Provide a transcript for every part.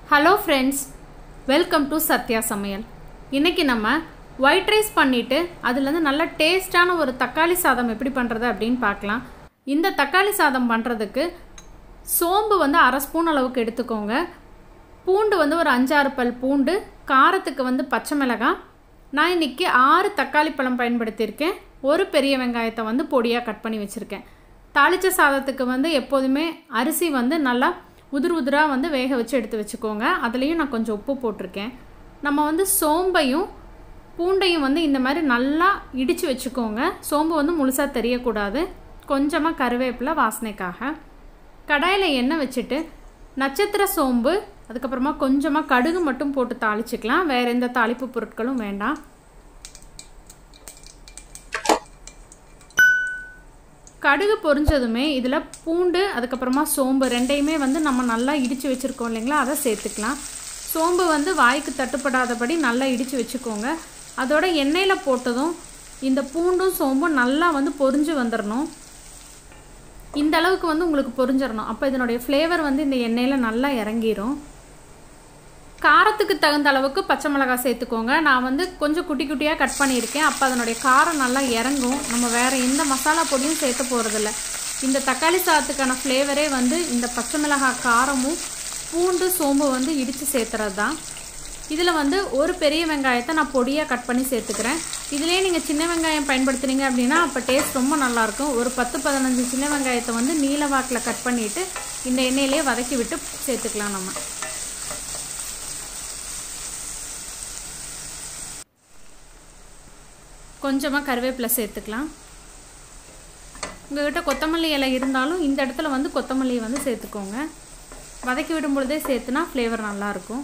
hello friends welcome to Sathya சமையல் இன்றைக்கி நம்ம ஒயிட் ரைஸ் பண்ணிவிட்டு அதுலேருந்து நல்ல டேஸ்டான ஒரு தக்காளி சாதம் எப்படி பண்ணுறது அப்படின்னு பார்க்கலாம் இந்த தக்காளி சாதம் பண்ணுறதுக்கு சோம்பு வந்து அரை ஸ்பூன் அளவுக்கு எடுத்துக்கோங்க பூண்டு வந்து ஒரு அஞ்சாறு பல் பூண்டு காரத்துக்கு வந்து பச்சை மிளகாய் நான் இன்றைக்கி ஆறு தக்காளி பழம் பயன்படுத்தியிருக்கேன் ஒரு பெரிய வெங்காயத்தை வந்து பொடியாக கட் பண்ணி வச்சுருக்கேன் தாளித்த சாதத்துக்கு வந்து எப்போதுமே அரிசி வந்து நல்லா உதிர் உதிராக வந்து வேக வச்சு எடுத்து வச்சுக்கோங்க அதுலேயும் நான் கொஞ்சம் உப்பு போட்டிருக்கேன் நம்ம வந்து சோம்பையும் பூண்டையும் வந்து இந்த மாதிரி நல்லா இடித்து வச்சுக்கோங்க சோம்பு வந்து முழுசாக தெரியக்கூடாது கொஞ்சமாக கருவேப்பிலை வாசனைக்காக கடாயில் எண்ணெய் வச்சுட்டு நட்சத்திர சோம்பு அதுக்கப்புறமா கொஞ்சமாக கடுகு மட்டும் போட்டு தாளிச்சிக்கலாம் வேறு எந்த தாளிப்பு பொருட்களும் வேண்டாம் கடுகு பொரிஞ்சதுமே இதில் பூண்டு அதுக்கப்புறமா சோம்பு ரெண்டையுமே வந்து நம்ம நல்லா இடித்து வச்சுருக்கோம் இல்லைங்களா அதை சேர்த்துக்கலாம் சோம்பு வந்து வாய்க்கு தட்டுப்படாதபடி நல்லா இடித்து வச்சுக்கோங்க அதோட எண்ணெயில் போட்டதும் இந்த பூண்டும் சோம்பும் நல்லா வந்து பொரிஞ்சு வந்துடணும் இந்த அளவுக்கு வந்து உங்களுக்கு பொரிஞ்சிடணும் அப்போ இதனுடைய ஃப்ளேவர் வந்து இந்த எண்ணெயில் நல்லா இறங்கிரும் காரத்துக்கு தகுந்த அளவுக்கு பச்சை மிளகாய் சேர்த்துக்கோங்க நான் வந்து கொஞ்சம் குட்டி குட்டியாக கட் பண்ணியிருக்கேன் அப்போ அதனுடைய காரம் நல்லா இறங்கும் நம்ம வேறு எந்த மசாலா பொடியும் சேர்த்து போகிறதில்ல இந்த தக்காளி சாதத்துக்கான ஃப்ளேவரே வந்து இந்த பச்சை மிளகாய் காரமும் பூண்டு சோம்பு வந்து இடித்து சேர்த்துறது தான் இதில் வந்து ஒரு பெரிய வெங்காயத்தை நான் பொடியாக கட் பண்ணி சேர்த்துக்கிறேன் இதிலே நீங்கள் சின்ன வெங்காயம் பயன்படுத்துனீங்க அப்படின்னா அப்போ டேஸ்ட் ரொம்ப நல்லாயிருக்கும் ஒரு பத்து பதினஞ்சு சின்ன வெங்காயத்தை வந்து நீல வாக்கில் கட் பண்ணிவிட்டு இந்த எண்ணெயிலே வதக்கி விட்டு சேர்த்துக்கலாம் நம்ம கொஞ்சமாக கருவேப்பிலை சேர்த்துக்கலாம் உங்கள்கிட்ட கொத்தமல்லி இலை இருந்தாலும் இந்த இடத்துல வந்து கொத்தமல்லியை வந்து சேர்த்துக்கோங்க வதக்கி விடும் பொழுதே சேர்த்துனா ஃப்ளேவர் நல்லாயிருக்கும்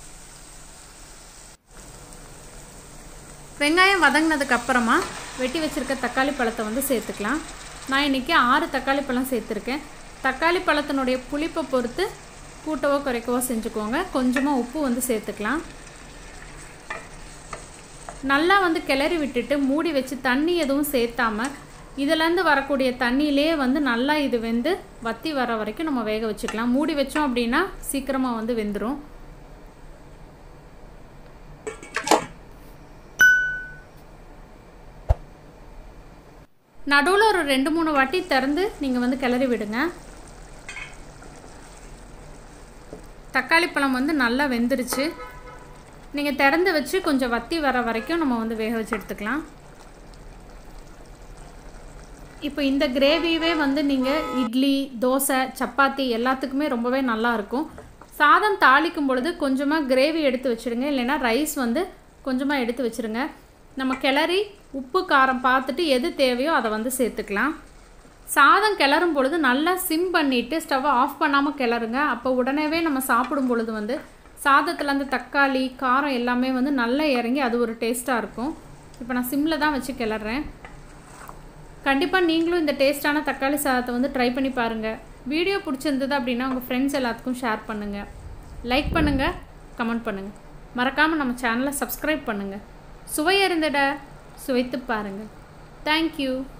வெங்காயம் வதங்கினதுக்கு அப்புறமா வெட்டி வச்சுருக்க தக்காளி பழத்தை வந்து சேர்த்துக்கலாம் நான் இன்றைக்கி ஆறு தக்காளி பழம் சேர்த்துருக்கேன் தக்காளி பழத்தினுடைய புளிப்பை பொறுத்து கூட்டவோ குறைக்கவோ செஞ்சுக்கோங்க கொஞ்சமாக உப்பு வந்து சேர்த்துக்கலாம் நல்லா வந்து கிளறி விட்டுட்டு மூடி வச்சு தண்ணி எதுவும் சேர்த்தாம இதுலேருந்து வரக்கூடிய தண்ணியிலே வந்து நல்லா இது வெந்து வத்தி வர வரைக்கும் நம்ம வேக வச்சுக்கலாம் மூடி வச்சோம் அப்படின்னா சீக்கிரமாக வந்து வெந்துடும் நடுவில் ஒரு ரெண்டு மூணு வாட்டி திறந்து நீங்கள் வந்து கிளறி விடுங்க தக்காளி பழம் வந்து நல்லா வெந்துருச்சு நீங்கள் திறந்து வச்சு கொஞ்சம் வத்தி வர வரைக்கும் நம்ம வந்து வேக வச்சு எடுத்துக்கலாம் இப்போ இந்த கிரேவியவே வந்து நீங்கள் இட்லி தோசை சப்பாத்தி எல்லாத்துக்குமே ரொம்பவே நல்லாயிருக்கும் சாதம் தாளிக்கும் பொழுது கொஞ்சமாக கிரேவி எடுத்து வச்சுடுங்க இல்லைன்னா ரைஸ் வந்து கொஞ்சமாக எடுத்து வச்சுருங்க நம்ம கிளறி உப்பு காரம் பார்த்துட்டு எது தேவையோ அதை வந்து சேர்த்துக்கலாம் சாதம் கிளறும் பொழுது நல்லா சிம் பண்ணிவிட்டு ஸ்டவ்வை ஆஃப் பண்ணாமல் கிளறுங்க அப்போ உடனேவே நம்ம சாப்பிடும் பொழுது வந்து சாதத்தில் அந்த தக்காளி காரம் எல்லாமே வந்து நல்லா இறங்கி அது ஒரு டேஸ்ட்டாக இருக்கும் இப்போ நான் சிம்மில் தான் வச்சு கிளறேன் கண்டிப்பாக நீங்களும் இந்த டேஸ்ட்டான தக்காளி சாதத்தை வந்து ட்ரை பண்ணி பாருங்கள் வீடியோ பிடிச்சிருந்தது அப்படின்னா உங்கள் ஃப்ரெண்ட்ஸ் எல்லாத்துக்கும் ஷேர் பண்ணுங்கள் லைக் பண்ணுங்கள் கமெண்ட் பண்ணுங்கள் மறக்காமல் நம்ம சேனலை சப்ஸ்கிரைப் பண்ணுங்கள் சுவை அறிந்திட சுவைத்து பாருங்கள் தேங்க்யூ